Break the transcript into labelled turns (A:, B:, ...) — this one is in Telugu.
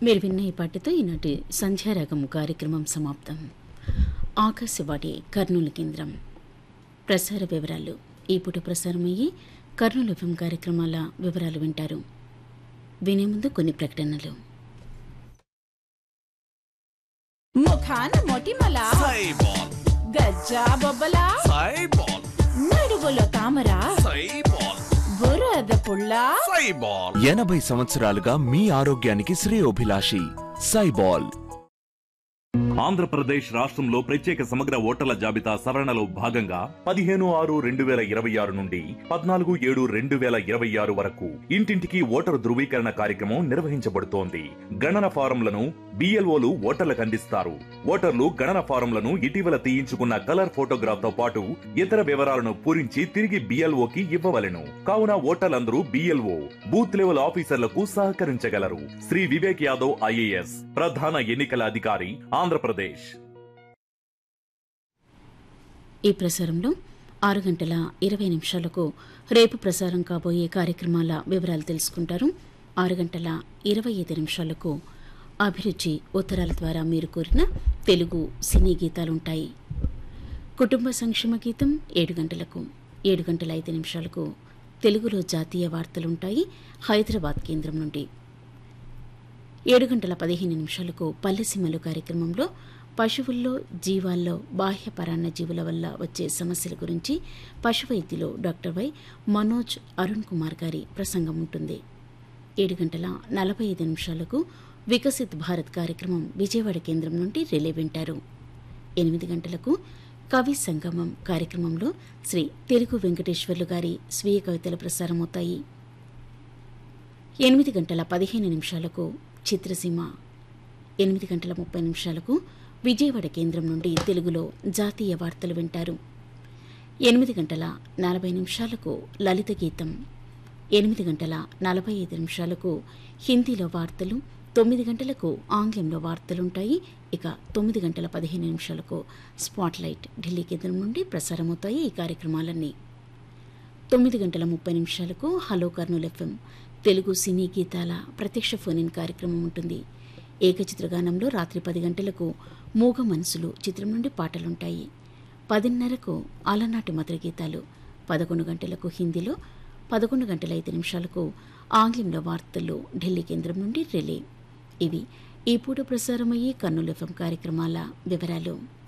A: మీరు విన్న ఈ పాటతో ఈనాటి సంధ్యారాగం కార్యక్రమం సమాప్తం ఆకాశవాణి కర్నూలు కేంద్రం ప్రసార వివరాలు ఈ పూట ప్రసారమయ్యి కర్నూలు ఎఫ్ఎం కార్యక్రమాల వివరాలు వింటారు వినే ముందు కొన్ని ప్రకటనలు
B: ముఖాన మొటిమల
C: సైబాల్
B: గజ్జా బొబ్బల
C: సైబాల్
B: నడుగులో తామర
C: సైబాల్
B: బురద పుల్ల
C: సైబాల్
D: ఎనభై సంవత్సరాలుగా మీ ఆరోగ్యానికి శ్రేయోభిలాషి సైబాల్
E: ఆంధ్రప్రదేశ్ రాష్ట్రంలో ప్రత్యేక సమగ్ర ఓటర్ల జాబితా సవరణలో భాగంగా పదిహేను ఆరు రెండు వేల ఇరవై ఆరు నుండి పద్నాలుగు ఏడు రెండు వేల ఇరవై ఆరు వరకు ఇంటింటికి ఓటరు ధృవీకరణ కార్యక్రమం నిర్వహించబడుతోంది గణన ఫారంలను బిఎల్ఓలు ఓటర్లకు అందిస్తారు ఓటర్లు గణన ఫారంలను ఇటీవల తీయించుకున్న కలర్ ఫోటోగ్రాఫ్ తో పాటు ఇతర వివరాలను పూరించి తిరిగి బిఎల్ఓకి ఇవ్వవలెను కావున ఓటర్లందరూ బిఎల్ఓ బూత్ లెవెల్ ఆఫీసర్లకు సహకరించగలరు శ్రీ వివేక్ యాదవ్ ఐఏఎస్ ప్రధాన ఎన్నికల అధికారి ఆంధ్రప్రదేశ్
A: ఈ ప్రసారంలో ఆరు గంటల ఇరవై నిమిషాలకు రేపు ప్రసారం కాబోయే కార్యక్రమాల వివరాలు తెలుసుకుంటారు ఆరు గంటల ఇరవై ఐదు నిమిషాలకు అభిరుచి ఉత్తరాల ద్వారా మీరు కోరిన తెలుగు సినీ గీతాలుంటాయి కుటుంబ సంక్షేమ గీతం ఏడు గంటలకు ఏడు గంటల ఐదు నిమిషాలకు తెలుగులో జాతీయ వార్తలుంటాయి హైదరాబాద్ కేంద్రం నుండి ఏడు గంటల పదిహేను నిమిషాలకు పల్లెసీమలు కార్యక్రమంలో పశువుల్లో జీవాల్లో బాహ్య పరాన్న జీవుల వల్ల వచ్చే సమస్యల గురించి పశువైద్యులు డాక్టర్ వై మనోజ్ అరుణ్ కుమార్ గారి ప్రసంగం ఉంటుంది ఏడు గంటల నలభై ఐదు నిమిషాలకు వికసిత్ భారత్ కార్యక్రమం విజయవాడ కేంద్రం నుండి రిలే వింటారు ఎనిమిది గంటలకు కవి సంగమం కార్యక్రమంలో శ్రీ తెలుగు వెంకటేశ్వర్లు గారి స్వీయ కవితలు ప్రసారమవుతాయి ఎనిమిది గంటల పదిహేను నిమిషాలకు చిత్రసీమ ఎనిమిది గంటల ముప్పై నిమిషాలకు విజయవాడ కేంద్రం నుండి తెలుగులో జాతీయ వార్తలు వింటారు ఎనిమిది గంటల నలభై నిమిషాలకు లలిత గీతం ఎనిమిది గంటల నలభై ఐదు నిమిషాలకు హిందీలో వార్తలు తొమ్మిది గంటలకు ఆంగ్లంలో వార్తలుంటాయి ఇక తొమ్మిది గంటల పదిహేను నిమిషాలకు స్పాట్లైట్ ఢిల్లీ కేంద్రం నుండి ప్రసారమవుతాయి ఈ కార్యక్రమాలన్నీ తొమ్మిది గంటల ముప్పై నిమిషాలకు hello Kurnool FM Telugu cine గీతాల ప్రత్యక్ష ఫోన్ ఇన్ కార్యక్రమం ఉంటుంది ఏకచిత్రగానంలో రాత్రి పది గంటలకు మూగ మనసులు చిత్రం నుండి పాటలుంటాయి పదిన్నరకు అలనాటి మధుర గీతాలు పదకొండు గంటలకు హిందీలో పదకొండు గంటల ఐదు నిమిషాలకు ఆంగ్లంలో వార్తలు ఢిల్లీ కేంద్రం నుండి రిలే ఇవి ఈ పూట ప్రసారమయ్యే కర్నూలు ఎఫ్ఎం కార్యక్రమాల వివరాలు